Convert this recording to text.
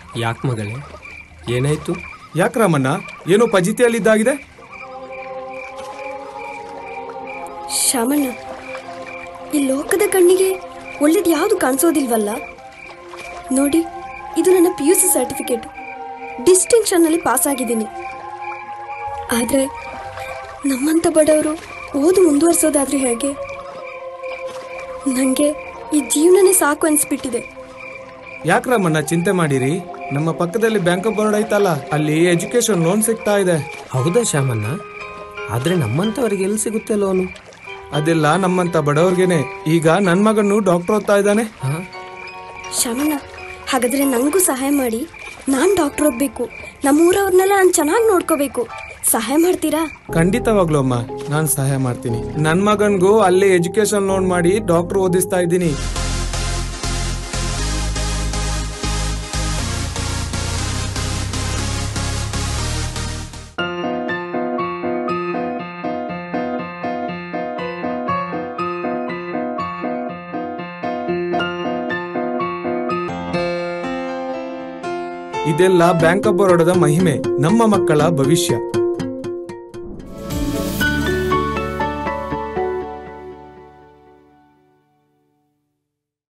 ಯಾಕೆ ಮಗಳೇ ಏನಾಯ್ತು ಯಾಕೆ ರಾಮಣ್ಣ ಏನೋ ಪಜಿತಿಯಲ್ಲಿದ್ದಾಗಿದೆ ಶ್ಯಾಮಣ್ಣ ಈ ಲೋಕದ ಕಣ್ಣಿಗೆ ಒಳ್ಳೇದು ಯಾವುದು ಕಾಣಿಸೋದಿಲ್ವಲ್ಲ ನೋಡಿ ಇದು ನನ್ನ ಪಿ ಯು ಸಿ ಸರ್ಟಿಫಿಕೇಟ್ ಡಿಸ್ಟಿಂಕ್ಷನ್ನಲ್ಲಿ ಪಾಸ್ ಆಗಿದ್ದೀನಿ ಆದರೆ ನಮ್ಮಂಥ ಬಡವರು ಓದು ಮುಂದುವರಿಸೋದಾದ್ರೆ ಹೇಗೆ ನನಗೆ ಈ ಜೀವನನೇ ಸಾಕು ಅನಿಸ್ಬಿಟ್ಟಿದೆ ಯಾಕೆ ರಾಮಣ್ಣ ಚಿಂತೆ ಮಾಡಿರಿ ನಮ್ಮ ಪಕ್ಕದಲ್ಲಿ ಬ್ಯಾಂಕ್ ಆಫ್ ಬರೋಡ ಐತಲ್ಲ ಅಲ್ಲಿ ಎಜುಕೇಶನ್ ಲೋನ್ ಸಿಗ್ತಾ ಇದೆ ಹೌದಾ ಶ್ಯಾಮಣ್ಣ ಆದರೆ ನಮ್ಮಂಥವ್ರಿಗೆ ಎಲ್ಲಿ ಸಿಗುತ್ತೆ ಲೋನು ಅದೆಲ್ಲ ನಮ್ಮಂತ ಬಡವ್ರಿಗೇನೆ ಈಗ ನನ್ ಮಗನು ಡಾಕ್ಟರ್ ಓದ್ತಾ ಇದ್ದಾನೆ ಹಾಂ ಶ್ಯಾಮಣ್ಣ ಹಾಗಾದರೆ ನನಗೂ ಸಹಾಯ ಮಾಡಿ ನಾನು ಡಾಕ್ಟರ್ ಹೋಗ್ಬೇಕು ನಮ್ಮೂರವ್ರನ್ನೆಲ್ಲ ನಾನು ಚೆನ್ನಾಗಿ ನೋಡ್ಕೋಬೇಕು ಸಹಾಯ ಮಾಡ್ತೀರಾ ಖಂಡಿತವಾಗ್ಲೂ ಅಮ್ಮ ನಾನ್ ಸಹಾಯ ಮಾಡ್ತೀನಿ ನನ್ ಮಗನ್ಗೂ ಅಲ್ಲೇ ಎಜುಕೇಶನ್ ಲೋನ್ ಮಾಡಿ ಡಾಕ್ಟರ್ ಓದಿಸ್ತಾ ಇದ್ದೀನಿ ಇದೆಲ್ಲ ಬ್ಯಾಂಕ್ ಆಫ್ ಬರೋಡದ ಮಹಿಮೆ ನಮ್ಮ ಮಕ್ಕಳ ಭವಿಷ್ಯ